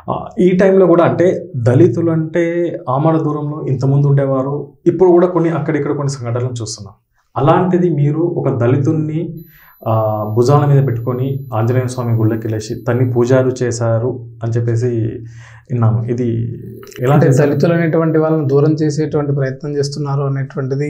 ఆ, ఈ టైంలో కూడా అంటే దళితులు అంటే ఆమడ దూరంలో ఇంతకుముందు ఉండేవారు ఇప్పుడు కూడా కొన్ని అక్కడిక్కడ కొన్ని సంఘటనలు చూస్తున్నాం అలాంటిది మీరు ఒక దళితుల్ని ఆ, భుజాల మీద పెట్టుకొని ఆంజనేయ స్వామి గుళ్ళకి వెళ్ళేసి తన్ని పూజారు చేశారు అని చెప్పేసి విన్నాము ఇది ఎలా అంటే చేశారు? దళితులు అనేటువంటి వాళ్ళని దూరం చేసేటువంటి ప్రయత్నం చేస్తున్నారు అనేటువంటిది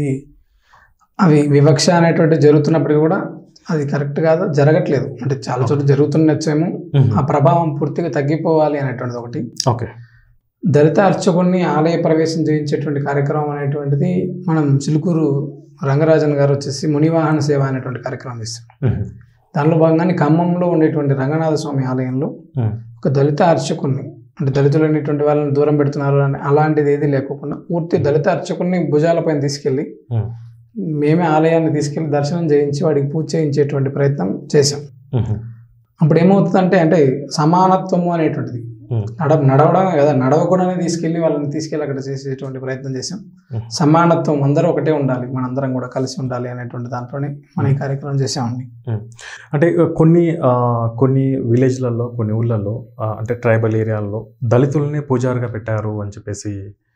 అవి వివక్ష అనేటువంటి జరుగుతున్నప్పటికీ కూడా అది కరెక్ట్ కాదు జరగట్లేదు అంటే చాలా చోట్ల జరుగుతున్నచ్చేమో మ్మ్. ఆ ప్రభావం పూర్తిగా తగ్గిపోవాలి అనేటువంటిది ఒకటి ఓకే దళిత అర్చకుడిని ఆలయ ప్రవేశం చేయించేటువంటి కార్యక్రమం అనేటువంటిది మనం చిలుకూరు రంగరాజన్ గారు వచ్చేసి మునివాహన సేవ అనేటువంటి కార్యక్రమం చేస్తాం మ్మ్. దానిలో భాగంగానే ఖమ్మంలో ఉండేటువంటి రంగనాథ స్వామి ఆలయంలో మ్మ్. ఒక దళిత అర్చకుడిని అంటే దళితులు అనేటువంటి వాళ్ళని దూరం పెడుతున్నారు అని అలాంటిది ఏది లేకోకుండా పూర్తి దళిత అర్చకుడిని భుజాలపైన తీసుకెళ్ళి మ్మ్. మేమే ఆలయాన్ని తీసుకెళ్ళి దర్శనం చేయించి వాడికి పూజ చేయించేటువంటి ప్రయత్నం చేశాం మ్మ్. అప్పుడు ఏమవుతుందంటే అంటే సమానత్వము అనేటువంటిది మ్మ్. నడ నడవడం కదా నడవకుండానే తీసుకెళ్ళి వాళ్ళని తీసుకెళ్ళి అక్కడ చేసేటువంటి ప్రయత్నం చేశాం మ్మ్. సమానత్వం అందరూ ఒకటే ఉండాలి మనందరం కూడా కలిసి ఉండాలి అనేటువంటి దాంట్లోనే మన ఈ కార్యక్రమం చేసామండి అంటే కొన్ని ఆ, కొన్ని విలేజ్లలో కొన్ని ఊళ్ళల్లో ఆ, అంటే ట్రైబల్ ఏరియాల్లో దళితులనే పూజారుగా పెట్టారు అని చెప్పేసి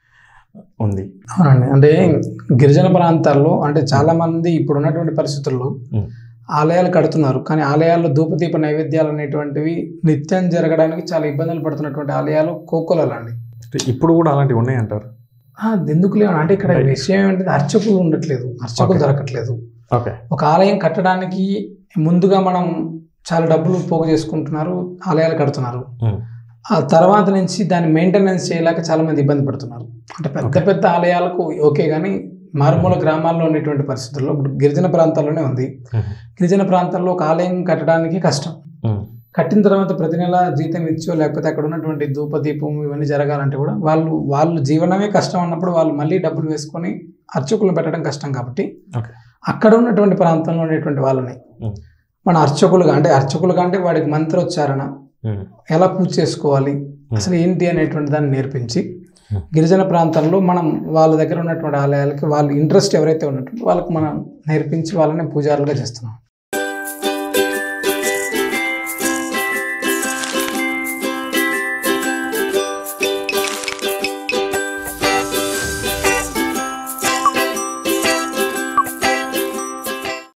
ఉంది అవునండి అంటే గిరిజన ప్రాంతాల్లో అంటే చాలా మంది ఇప్పుడు ఉన్నటువంటి పరిస్థితుల్లో మ్మ్. ఆలయాలు కడుతున్నారు కానీ ఆలయాల్లో ధూపదీప నైవేద్యాలు అనేటువంటివి నిత్యం జరగడానికి చాలా ఇబ్బందులు పడుతున్నటువంటి ఆలయాలు కోకొలలు అండి అంటే ఇప్పుడు కూడా అలాంటివి ఉన్నాయంటారు ఆ, ఎందుకు లేవు అంటే ఇక్కడ విషయం ఏంటంటే అర్చకులు ఉండట్లేదు అర్చకులు Okay. దొరకట్లేదు ఓకే ఒక ఆలయం కట్టడానికి ముందుగా మనం చాలా డబ్బులు పోగు చేసుకుంటున్నారు ఆలయాలు కడుతున్నారు మ్మ్. ఆ తర్వాత నుంచి దాన్ని మెయింటెనెన్స్ చేయలేక చాలా మంది ఇబ్బంది పడుతున్నారు అంటే పెద్ద Okay. పెద్ద ఆలయాలకు ఓకే కానీ మారుమూల గ్రామాల్లో ఉండేటువంటి పరిస్థితుల్లో ఇప్పుడు గిరిజన ప్రాంతాల్లోనే ఉంది మ్మ్. గిరిజన ప్రాంతాల్లో ఒక ఆలయం కట్టడానికి కష్టం మ్మ్. కట్టిన తర్వాత ప్రతి నెల జీతం ఇచ్చో లేకపోతే అక్కడ ఉన్నటువంటి ధూపదీపం ఇవన్నీ జరగాలంటే కూడా వాళ్ళు వాళ్ళు జీవనమే కష్టం అన్నప్పుడు వాళ్ళు మళ్ళీ డబ్బులు వేసుకొని అర్చకులను పెట్టడం కష్టం కాబట్టి Okay. అక్కడ ఉన్నటువంటి ప్రాంతంలో ఉండేటువంటి వాళ్ళని Mm. మన అర్చకులుగా అంటే అర్చకులుగా అంటే వాడికి మంత్రోచ్చారణ మ్మ్. ఎలా పూజ చేసుకోవాలి అసలు ఏంటి అనేటువంటి దాన్ని నేర్పించి Hmm. గిరిజన ప్రాంతంలో మనం వాళ్ళ దగ్గర ఉన్నటువంటి ఆలయాలకి వాళ్ళ ఇంట్రెస్ట్ ఎవరైతే ఉన్నట్టు వాళ్ళకి మనం నేర్పించి వాళ్ళని పూజారులుగా చేస్తున్నాం